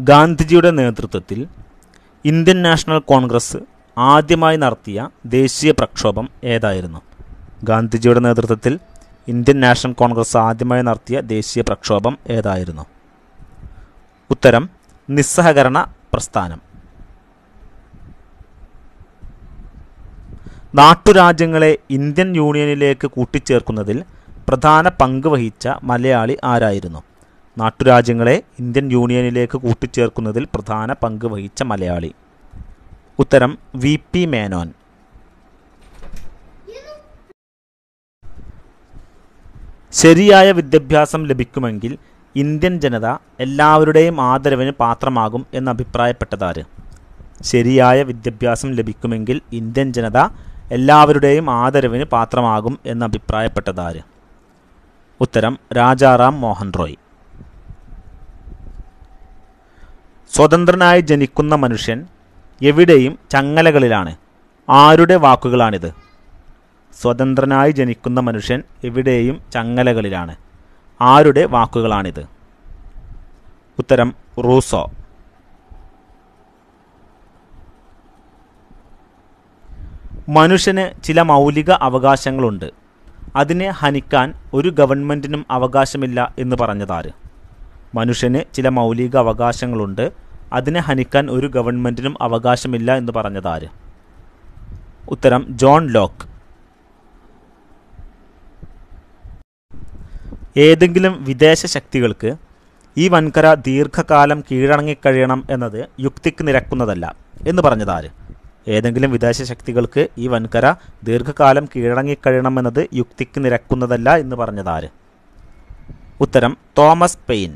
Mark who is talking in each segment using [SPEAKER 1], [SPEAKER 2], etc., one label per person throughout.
[SPEAKER 1] ഗാന്ധിജിയുടെ നേതൃത്വത്തിൽ Indian national Congress ആദ്യമായി നടത്തിയ ദേശീയ പ്രക്ഷോഭം ഏതായിരുന്നു ഗാന്ധിജിയുടെ നേതൃത്വത്തിൽ ഇന്ത്യൻ നാഷണൽ കോൺഗ്രസ് ആദ്യമായി നടത്തിയ ദേശീയ പ്രക്ഷോഭം ഏതായിരുന്നു ഉത്തരം നിസ്സഹകരണ പ്രസ്ഥാനം നാട്ടുരാജ്യങ്ങളെ ഇന്ത്യൻ യൂണിയനിലേക്ക് കൂട്ടിച്ചേർക്കുന്നതിൽ പ്രധാന പങ്ക് വഹിച്ച മലയാളി ആരായിരുന്നു നാട്ടുരാജ്യങ്ങളെ ഇന്ത്യൻ യൂണിയനിലേക്ക് കൂട്ടിച്ചേർക്കുന്നതിൽ പ്രധാന പങ്ക് വഹിച്ച മലയാളി ഉത്തരം വി പി മേനോൻ ശരിയായ വിദ്യാഭ്യാസം ലഭിക്കുമെങ്കിൽ ഇന്ത്യൻ ജനത എല്ലാവരുടെയും ആദരവിന് പാത്രമാകും എന്ന് അഭിപ്രായപ്പെട്ടതാര് ശരിയായ വിദ്യാഭ്യാസം ലഭിക്കുമെങ്കിൽ ഇന്ത്യൻ ജനത എല്ലാവരുടെയും ആദരവിന് പാത്രമാകും എന്ന് അഭിപ്രായപ്പെട്ടതാര് ഉത്തരം രാജാറാം മോഹൻ റോയ് സ്വതന്ത്രനായി ജനിക്കുന്ന മനുഷ്യൻ എവിടെയും ചങ്ങലകളിലാണ് ആരുടെ വാക്കുകളാണിത് സ്വതന്ത്രനായി ജനിക്കുന്ന മനുഷ്യൻ എവിടെയും ചങ്ങലകളിലാണ് ആരുടെ വാക്കുകളാണിത് ഉത്തരം റൂസോ മനുഷ്യന് ചില മൗലിക അവകാശങ്ങളുണ്ട് അതിനെ ഹനിക്കാൻ ഒരു ഗവൺമെൻറ്റിനും അവകാശമില്ല എന്ന് പറഞ്ഞതാര് മനുഷ്യന് ചില മൗലിക അവകാശങ്ങളുണ്ട് അതിനെ ഹനിക്കാൻ ഒരു ഗവൺമെൻറ്റിനും അവകാശമില്ല എന്ന് പറഞ്ഞതാര് ഉത്തരം ജോൺ ലോക്ക് ഏതെങ്കിലും വിദേശ ശക്തികൾക്ക് ഈ വൻകര ദീർഘകാലം കീഴടങ്ങിക്കഴിയണം എന്നത് യുക്തിക്ക് നിരക്കുന്നതല്ല എന്ന് പറഞ്ഞതാര് ഏതെങ്കിലും വിദേശ ശക്തികൾക്ക് ഈ വൻകര ദീർഘകാലം കീഴടങ്ങിക്കഴിയണമെന്നത് യുക്തിക്ക് നിരക്കുന്നതല്ല എന്ന് പറഞ്ഞതാര് ഉത്തരം തോമസ് പെയിൻ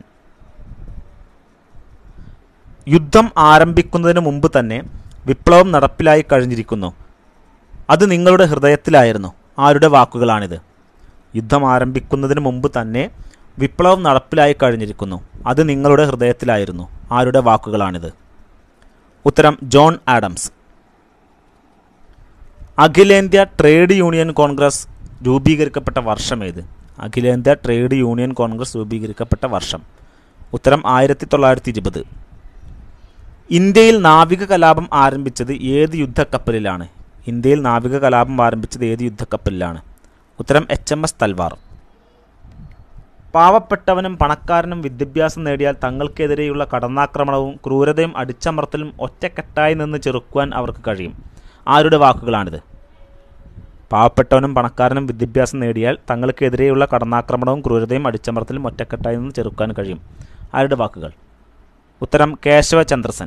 [SPEAKER 1] യുദ്ധം ആരംഭിക്കുന്നതിന് മുമ്പ് തന്നെ വിപ്ലവം നടപ്പിലായി കഴിഞ്ഞിരിക്കുന്നു അത് നിങ്ങളുടെ ഹൃദയത്തിലായിരുന്നു ആരുടെ വാക്കുകളാണിത് യുദ്ധം ആരംഭിക്കുന്നതിന് മുമ്പ് തന്നെ വിപ്ലവം നടപ്പിലായി കഴിഞ്ഞിരിക്കുന്നു അത് നിങ്ങളുടെ ഹൃദയത്തിലായിരുന്നു ആരുടെ വാക്കുകളാണിത് ഉത്തരം ജോൺ ആഡംസ് അഖിലേന്ത്യാ ട്രേഡ് യൂണിയൻ കോൺഗ്രസ് രൂപീകരിക്കപ്പെട്ട വർഷം ഏത് അഖിലേന്ത്യാ ട്രേഡ് യൂണിയൻ കോൺഗ്രസ് രൂപീകരിക്കപ്പെട്ട വർഷം ഉത്തരം ആയിരത്തി തൊള്ളായിരത്തി ഇരുപത് ഇന്ത്യയിൽ നാവിക കലാപം ആരംഭിച്ചത് ഏത് യുദ്ധക്കപ്പലിലാണ് ഇന്ത്യയിൽ നാവിക കലാപം ആരംഭിച്ചത് ഏത് യുദ്ധക്കപ്പലിലാണ് ഉത്തരം എച്ച് എം എസ് തൽവാർ പാവപ്പെട്ടവനും പണക്കാരനും വിദ്യാഭ്യാസം നേടിയാൽ തങ്ങൾക്കെതിരെയുള്ള കടന്നാക്രമണവും ക്രൂരതയും അടിച്ചമർത്തലും ഒറ്റക്കെട്ടായി നിന്ന് ചെറുക്കുവാൻ അവർക്ക് കഴിയും ആരുടെ വാക്കുകളാണിത് പാവപ്പെട്ടവനും പണക്കാരനും വിദ്യാഭ്യാസം നേടിയാൽ തങ്ങൾക്കെതിരെയുള്ള കടന്നാക്രമണവും ക്രൂരതയും അടിച്ചമർത്തലും ഒറ്റക്കെട്ടായി നിന്ന് ചെറുക്കാൻ കഴിയും ആരുടെ വാക്കുകൾ ഉത്തരം കേശവചന്ദ്രസൻ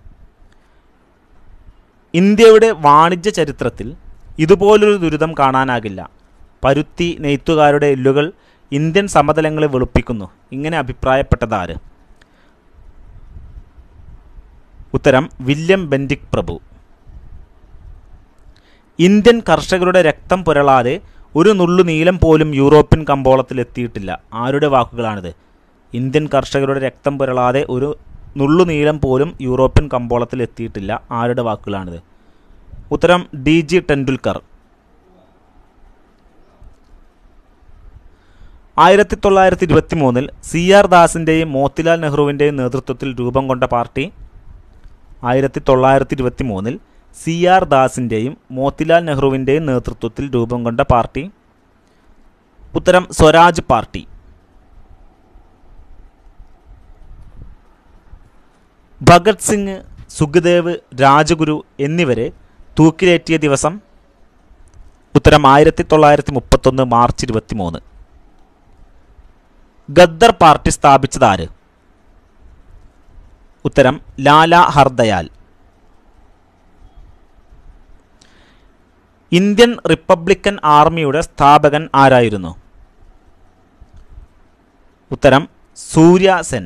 [SPEAKER 1] ഇന്ത്യയുടെ വാണിജ്യ ചരിത്രത്തിൽ ഇതുപോലൊരു ദുരിതം കാണാനാകില്ല പരുത്തി നെയ്ത്തുകാരുടെ എല്ലുകൾ ഇന്ത്യൻ സമതലങ്ങളെ വെളുപ്പിക്കുന്നു ഇങ്ങനെ അഭിപ്രായപ്പെട്ടതാര് ഉത്തരം വില്യം ബെൻഡിക് പ്രഭു ഇന്ത്യൻ കർഷകരുടെ രക്തം പുരളാതെ ഒരു നുള്ളു നീലം പോലും യൂറോപ്യൻ കമ്പോളത്തിൽ എത്തിയിട്ടില്ല ആരുടെ വാക്കുകളാണിത് ഇന്ത്യൻ കർഷകരുടെ രക്തം പുരളാതെ ഒരു നുള്ളു നീലം പോലും യൂറോപ്യൻ കമ്പോളത്തിൽ എത്തിയിട്ടില്ല ആരുടെ വാക്കുകളാണിത് ഉത്തരം ഡി ജി ടെണ്ടുൽക്കർ ആയിരത്തി തൊള്ളായിരത്തി ഇരുപത്തി മൂന്നിൽ സി ആർ ദാസിൻ്റെയും മോത്തിലാൽ നെഹ്റുവിൻ്റെയും നേതൃത്വത്തിൽ രൂപം കൊണ്ട പാർട്ടി ആയിരത്തി തൊള്ളായിരത്തി ഇരുപത്തി മൂന്നിൽ സി ആർ ദാസിൻ്റെയും മോത്തിലാൽ നെഹ്റുവിൻ്റെയും നേതൃത്വത്തിൽ രൂപം കൊണ്ട പാർട്ടി ഉത്തരം സ്വരാജ് പാർട്ടി ഭഗത് സിംഗ് സുഖദേവ് രാജഗുരു എന്നിവരെ തൂക്കിലേറ്റിയ ദിവസം ഉത്തരം ആയിരത്തി തൊള്ളായിരത്തി മുപ്പത്തൊന്ന് മാർച്ച് ഇരുപത്തി മൂന്ന് ഗദ്ദർ പാർട്ടി സ്ഥാപിച്ചതാര് ഉത്തരം ലാല ഹർദയാൽ ഇന്ത്യൻ റിപ്പബ്ലിക്കൻ ആർമിയുടെ സ്ഥാപകൻ ആരായിരുന്നു ഉത്തരം സൂര്യ സെൻ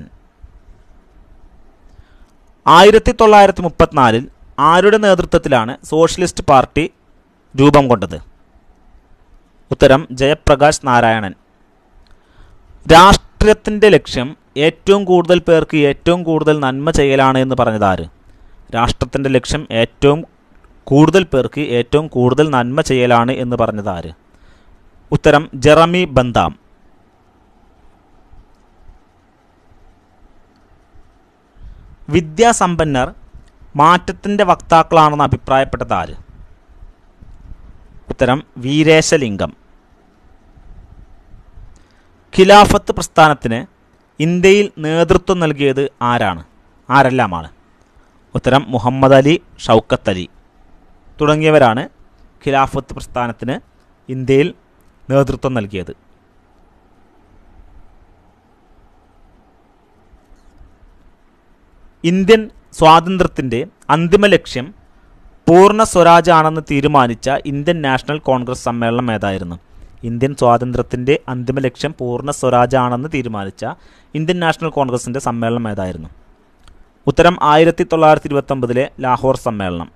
[SPEAKER 1] ആയിരത്തി തൊള്ളായിരത്തി മുപ്പത്തിനാലിൽ ആരുടെ നേതൃത്വത്തിലാണ് സോഷ്യലിസ്റ്റ് പാർട്ടി രൂപം കൊണ്ടത് ഉത്തരം ജയപ്രകാശ് നാരായണൻ രാഷ്ട്രീയത്തിൻ്റെ ലക്ഷ്യം ഏറ്റവും കൂടുതൽ പേർക്ക് ഏറ്റവും കൂടുതൽ നന്മ ചെയ്യലാണ് എന്ന് പറഞ്ഞതാര് രാഷ്ട്രത്തിൻ്റെ ലക്ഷ്യം ഏറ്റവും കൂടുതൽ പേർക്ക് ഏറ്റവും കൂടുതൽ നന്മ ചെയ്യലാണ് എന്ന് പറഞ്ഞതാര് ഉത്തരം ജെറമി ബന്താം വിദ്യാസമ്പന്നർ മാറ്റത്തിൻ്റെ വക്താക്കളാണെന്ന് അഭിപ്രായപ്പെട്ടത് ആര് ഉത്തരം വീരേശലിംഗം ഖിലാഫത്ത് പ്രസ്ഥാനത്തിന് ഇന്ത്യയിൽ നേതൃത്വം നൽകിയത് ആരാണ് ആരെല്ലാമാണ് ഉത്തരം മുഹമ്മദ് അലി ഷൗക്കത്ത് അലി തുടങ്ങിയവരാണ് ഖിലാഫത്ത് പ്രസ്ഥാനത്തിന് ഇന്ത്യയിൽ നേതൃത്വം നൽകിയത് ഇന്ത്യൻ സ്വാതന്ത്ര്യത്തിൻ്റെ അന്തിമ ലക്ഷ്യം പൂർണ്ണ സ്വരാജ് ആണെന്ന് തീരുമാനിച്ച ഇന്ത്യൻ നാഷണൽ കോൺഗ്രസ് സമ്മേളനം ഏതായിരുന്നു ഇന്ത്യൻ സ്വാതന്ത്ര്യത്തിൻ്റെ അന്തിമ ലക്ഷ്യം പൂർണ്ണ സ്വരാജ് ആണെന്ന് തീരുമാനിച്ച ഇന്ത്യൻ നാഷണൽ കോൺഗ്രസിൻ്റെ സമ്മേളനം ഏതായിരുന്നു ഉത്തരം ആയിരത്തി തൊള്ളായിരത്തി ഇരുപത്തൊമ്പതിലെ ലാഹോർ സമ്മേളനം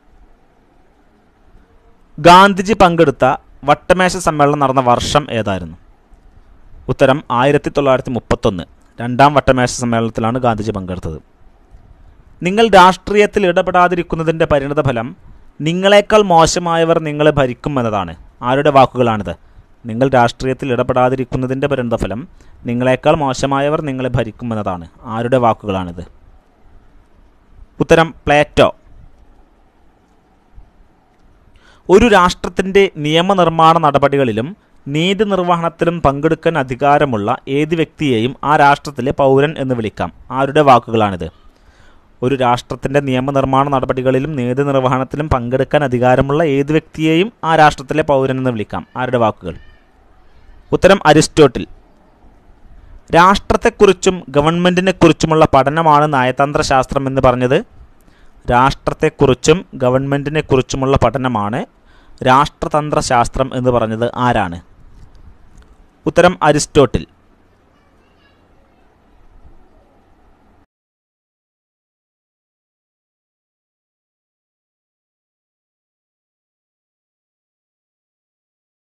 [SPEAKER 1] ഗാന്ധിജി പങ്കെടുത്ത വട്ടമേശ സമ്മേളനം നടന്ന വർഷം ഏതായിരുന്നു ഉത്തരം ആയിരത്തി തൊള്ളായിരത്തി മുപ്പത്തൊന്ന് രണ്ടാം വട്ടമേശ സമ്മേളനത്തിലാണ് ഗാന്ധിജി പങ്കെടുത്തത് നിങ്ങൾ രാഷ്ട്രീയത്തിൽ ഇടപെടാതിരിക്കുന്നതിൻ്റെ പരിണതഫലം നിങ്ങളെക്കാൾ മോശമായവർ നിങ്ങളെ ഭരിക്കും എന്നതാണ് ആരുടെ വാക്കുകളാണിത് നിങ്ങൾ രാഷ്ട്രീയത്തിൽ ഇടപെടാതിരിക്കുന്നതിൻ്റെ പരിണതഫലം നിങ്ങളെക്കാൾ മോശമായവർ നിങ്ങളെ ഭരിക്കും എന്നതാണ് ആരുടെ വാക്കുകളാണിത് ഉത്തരം പ്ലേറ്റോ ഒരു രാഷ്ട്രത്തിൻ്റെ നിയമനിർമ്മാണ നടപടികളിലും നീതി നിർവഹണത്തിലും പങ്കെടുക്കാൻ അധികാരമുള്ള ഏത് വ്യക്തിയെയും ആ രാഷ്ട്രത്തിലെ പൗരൻ എന്ന് വിളിക്കാം ആരുടെ വാക്കുകളാണിത് ഒരു രാഷ്ട്രത്തിൻ്റെ നിയമനിർമ്മാണ നടപടികളിലും നീതി നിർവഹണത്തിലും പങ്കെടുക്കാൻ അധികാരമുള്ള ഏത് വ്യക്തിയെയും ആ രാഷ്ട്രത്തിലെ പൗരൻ എന്ന് വിളിക്കാം ആരുടെ വാക്കുകൾ ഉത്തരം അരിസ്റ്റോട്ടിൽ രാഷ്ട്രത്തെക്കുറിച്ചും ഗവൺമെൻറ്റിനെക്കുറിച്ചുമുള്ള പഠനമാണ് നയതന്ത്ര ശാസ്ത്രം എന്ന് പറഞ്ഞത് രാഷ്ട്രത്തെക്കുറിച്ചും ഗവൺമെൻറ്റിനെക്കുറിച്ചുമുള്ള പഠനമാണ് രാഷ്ട്രതന്ത്ര ശാസ്ത്രം എന്ന് പറഞ്ഞത് ആരാണ് ഉത്തരം അരിസ്റ്റോട്ടിൽ